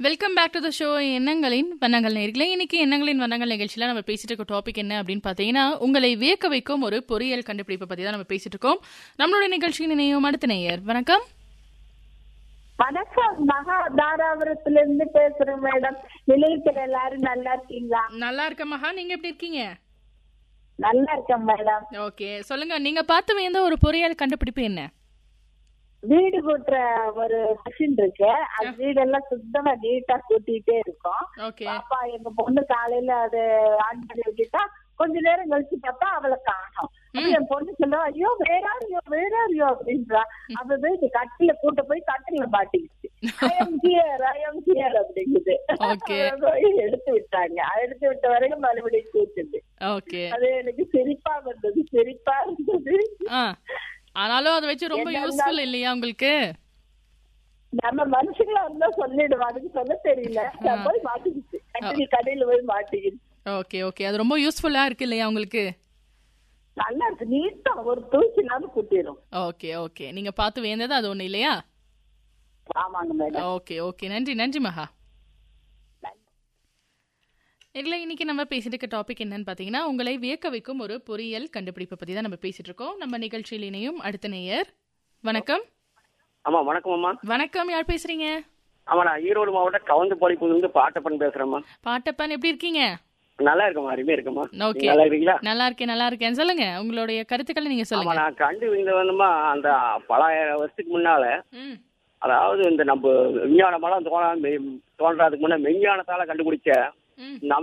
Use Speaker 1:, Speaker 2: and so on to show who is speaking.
Speaker 1: Welcome back to the show எண்ணங்களின் வண்ணங்கள் நேர்களே இன்னைக்கு எண்ணங்களின் வண்ணங்கள் நிகழ்ச்சியில நம்ம பேசிட்டு இருக்க டாபிக் என்ன அப்படின்னு பாத்தீங்கன்னா உங்களை வியக்க வைக்கும் ஒரு பொறியியல் கண்டுபிடிப்பை பத்தி தான் நம்ம பேசிட்டு இருக்கோம் நம்மளுடைய நிகழ்ச்சியின் இணையும் அடுத்த நேயர் வணக்கம்
Speaker 2: வணக்கம் மகா தாராபுரத்துல இருந்து பேசுறேன் மேடம் நிலையத்துல எல்லாரும் நல்லா இருக்கீங்களா
Speaker 1: நல்லா இருக்க மகா நீங்க எப்படி இருக்கீங்க
Speaker 2: நல்லா இருக்கேன் மேடம்
Speaker 1: ஓகே சொல்லுங்க நீங்க பார்த்து வேந்த ஒரு பொறியியல் கண்டுபிடிப்பு என்ன
Speaker 2: வீடு கூட்டுற ஒரு மிஷின் இருக்கு அது வீடெல்லாம் சுத்தமா நீட்டா கூட்டிட்டே இருக்கும்
Speaker 1: ஓகே
Speaker 2: பாப்பா எங்க பொண்ணு காலையில அது ஆன் பண்ணி விட்டுட்டா கொஞ்ச நேரம் கழிச்சு பார்த்தா அவளை காணும் அப்ப என் பொண்ணு சொல்லுவா ஐயோ வேறாரியோ வேறாரியோ அப்படின்றா அவ போய் கட்டில கூட்ட போய் கட்டில மாட்டிக்கிச்சு ஐஎம் ஹியர் ஐஎம் ஹியர் அப்படிங்குது
Speaker 1: Okay.
Speaker 2: அவ போய் எடுத்து விட்டாங்க எடுத்து விட்ட வரைக்கும் மறுபடியும் கூட்டுது
Speaker 1: ஓகே
Speaker 2: அது எனக்கு சிரிப்பா வந்தது சிரிப்பா இருந்தது
Speaker 1: ஆ ஆனாலும் அதை வச்சு ரொம்ப யூஸ்ஃபுல் இல்லையா உங்களுக்கு
Speaker 2: நம்ம மனுஷங்களா இருந்தா சொல்லிடுவோம் அதுக்கு சொல்ல தெரியல நான் போய் மாட்டிக்கிச்சு கட்டில் கடையில போய் மாட்டிக்கிச்சு
Speaker 1: ஓகே ஓகே அது ரொம்ப யூஸ்ஃபுல்லா இருக்கு இல்லையா உங்களுக்கு
Speaker 2: நல்லா இருக்கு நீட்டா ஒரு தூக்கி இல்லாம குட்டிடும்
Speaker 1: ஓகே ஓகே நீங்க பார்த்து வேந்தது அது ஒண்ணு இல்லையா
Speaker 2: ஆமாங்க மேடம்
Speaker 1: ஓகே ஓகே நன்றி நன்றி மகா இல்லை இன்னைக்கு நம்ம பேசிட்டு இருக்க டாபிக் என்னன்னு பார்த்தீங்கன்னா உங்களை வியக்க வைக்கும் ஒரு பொறியியல் கண்டுபிடிப்பை பற்றி தான் நம்ம பேசிட்டு இருக்கோம் நம்ம நிகழ்ச்சியில் இணையும் அடுத்த நேயர் வணக்கம்
Speaker 3: ஆமா வணக்கம் அம்மா
Speaker 1: வணக்கம் யார் பேசுறீங்க
Speaker 3: ஆமா நான் ஈரோடு மாவட்டம் கவுந்தப்பாடி இருந்து பாட்டப்பன் பேசுறேம்மா
Speaker 1: பாட்டப்பன் எப்படி இருக்கீங்க
Speaker 3: நல்லா இருக்கம்மா அருமையா இருக்கம்மா
Speaker 1: Okay.
Speaker 3: நீங்க நல்லா இருக்கீங்களா
Speaker 1: நல்லா இருக்கேன் நல்லா இருக்கேன் சொல்லுங்க உங்களுடைய கருத்துக்களை நீங்க
Speaker 3: ஆமா
Speaker 1: சொல்லுங்க
Speaker 3: நான் கண்டு இந்த வந்துமா அந்த பலாயிரம் வருஷத்துக்கு முன்னால
Speaker 1: ம்
Speaker 3: அதாவது இந்த நம்ம விஞ்ஞானமெல்லாம் தோண தோன்றதுக்கு முன்ன விஞ்ஞானத்தால கண்டுபிடிச்ச
Speaker 1: ம்
Speaker 3: நம்ம